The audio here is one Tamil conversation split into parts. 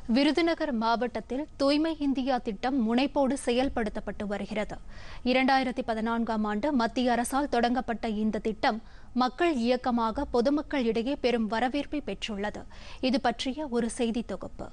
விருதுநகர் மாவட்டத்தில் தூய்மை இந்தியா திட்டம் முனைப்போடு செயல்படுத்தப்பட்டு வருகிறது இரண்டாயிரத்தி பதினான்காம் ஆண்டு மத்திய அரசால் தொடங்கப்பட்ட இந்த திட்டம் மக்கள் இயக்கமாக பொதுமக்கள் இடையே பெரும் வரவேற்பை பெற்றுள்ளது இது பற்றிய ஒரு செய்தி தொகுப்பு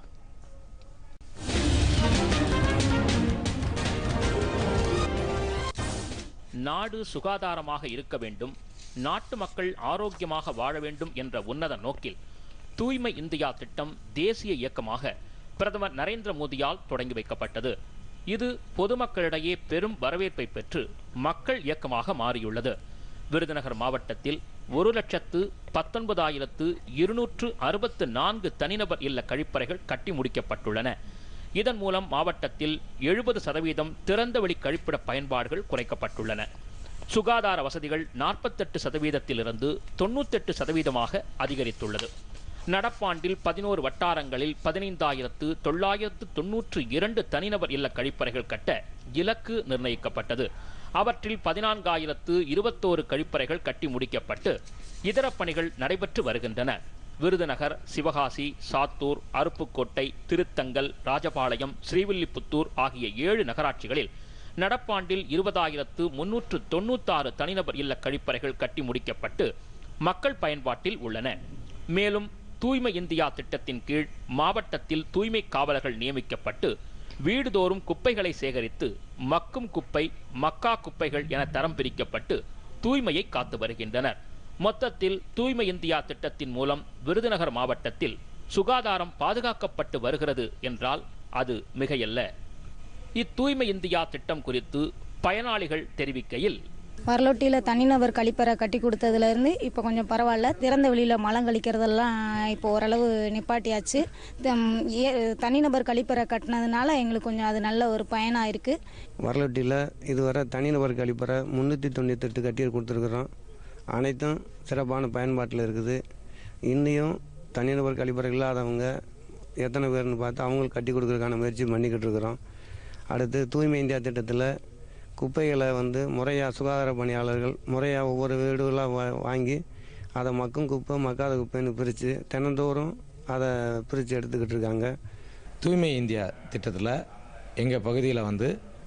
நாடு சுகாதாரமாக இருக்க வேண்டும் நாட்டு மக்கள் ஆரோக்கியமாக வாழ வேண்டும் என்ற உன்னத நோக்கில் தூய்மை இந்தியா திட்டம் தேசிய இயக்கமாக பிரதமர் நரேந்திர மோடியால் தொடங்கி வைக்கப்பட்டது இது பொதுமக்களிடையே பெரும் வரவேற்பை பெற்று மக்கள் இயக்கமாக மாறியுள்ளது விருதுநகர் மாவட்டத்தில் ஒரு லட்சத்து பத்தொன்பதாயிரத்து இருநூற்று அறுபத்து நான்கு தனிநபர் இல்ல கழிப்பறைகள் கட்டி முடிக்கப்பட்டுள்ளன இதன் மூலம் மாவட்டத்தில் எழுபது சதவீதம் திறந்தவெளி கழிப்பிட பயன்பாடுகள் குறைக்கப்பட்டுள்ளன சுகாதார வசதிகள் நாற்பத்தெட்டு சதவீதத்திலிருந்து தொண்ணூத்தெட்டு சதவீதமாக அதிகரித்துள்ளது நடப்பாண்டில் பதினோரு வட்டாரங்களில் பதினைந்தாயிரத்து தொள்ளாயிரத்து தொன்னூற்று இரண்டு தனிநபர் இல்ல கழிப்பறைகள் கட்ட இலக்கு நிர்ணயிக்கப்பட்டது அவற்றில் பதினான்காயிரத்து இருபத்தோரு கழிப்பறைகள் கட்டி முடிக்கப்பட்டு இதர பணிகள் நடைபெற்று வருகின்றன விருதுநகர் சிவகாசி சாத்தூர் அருப்புக்கோட்டை திருத்தங்கல் ராஜபாளையம் ஸ்ரீவில்லிபுத்தூர் ஆகிய ஏழு நகராட்சிகளில் நடப்பாண்டில் இருபதாயிரத்து முன்னூற்று தொண்ணூத்தாறு தனிநபர் இல்ல கழிப்பறைகள் கட்டி முடிக்கப்பட்டு மக்கள் பயன்பாட்டில் உள்ளன மேலும் தூய்மை இந்தியா திட்டத்தின் கீழ் மாவட்டத்தில் தூய்மை காவலர்கள் நியமிக்கப்பட்டு வீடுதோறும் குப்பைகளை சேகரித்து மக்கும் குப்பை மக்கா குப்பைகள் என தரம் பிரிக்கப்பட்டு தூய்மையை காத்து வருகின்றனர் மொத்தத்தில் தூய்மை இந்தியா திட்டத்தின் மூலம் விருதுநகர் மாவட்டத்தில் சுகாதாரம் பாதுகாக்கப்பட்டு வருகிறது என்றால் அது மிகையல்ல இத்தூய்மை இந்தியா திட்டம் குறித்து பயனாளிகள் தெரிவிக்கையில் வரலொட்டியில் தனிநபர் கழிப்பறை கட்டி கொடுத்ததுலேருந்து இப்போ கொஞ்சம் பரவாயில்ல திறந்த வெளியில் மலம் கழிக்கிறதெல்லாம் இப்போ ஓரளவு நிப்பாட்டியாச்சு தம், ஏ- தனிநபர் கழிப்பறை கட்டினதுனால எங்களுக்கு கொஞ்சம் அது நல்ல ஒரு பயனாக இருக்குது வரலொட்டியில் இதுவரை தனிநபர் கழிப்பறை முந்நூற்றி தொண்ணூத்தெட்டு கட்டி கொடுத்துருக்குறோம் அனைத்தும் சிறப்பான பயன்பாட்டில் இருக்குது இன்னையும் தனிநபர் கழிப்பறை இல்லாதவங்க எத்தனை பேர்னு பார்த்து அவங்களுக்கு கட்டி கொடுக்கறதுக்கான முயற்சி பண்ணிக்கிட்டு இருக்கிறோம் அடுத்து தூய்மை இந்தியா திட்டத்தில் குப்பைகளை வந்து முறையாக சுகாதார பணியாளர்கள் முறையாக ஒவ்வொரு வீடுகளாக வா வாங்கி அதை மக்கும் குப்பை மக்காத குப்பைன்னு பிரித்து தினந்தோறும் அதை பிரித்து எடுத்துக்கிட்டு இருக்காங்க தூய்மை இந்தியா திட்டத்தில் எங்கள் பகுதியில் வந்து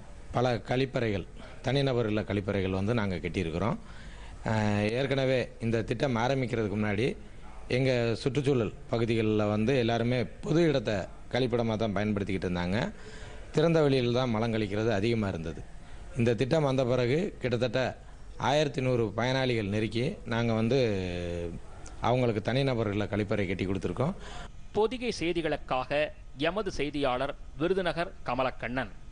பல கழிப்பறைகள் தனிநபர் இல்ல கழிப்பறைகள் வந்து நாங்கள் கட்டியிருக்கிறோம் அஹ், ஏற்கனவே இந்த திட்டம் ஆரம்பிக்கிறதுக்கு முன்னாடி எங்கள் சுற்றுச்சூழல் பகுதிகளில் வந்து எல்லாருமே பொது இடத்தை கழிப்பிடமாக தான் பயன்படுத்திக்கிட்டு இருந்தாங்க திறந்த வெளியில் தான் மலம் கழிக்கிறது அதிகமாக இருந்தது இந்த திட்டம் வந்த பிறகு கிட்டத்தட்ட ஆயிரத்தி நூறு பயனாளிகள் நெருக்கி நாங்கள் வந்து அவங்களுக்கு தனிநபர்களில் கழிப்பறை கட்டி கொடுத்துருக்கோம் பொதிகை செய்திகளுக்காக எமது செய்தியாளர் விருதுநகர் கமலக்கண்ணன்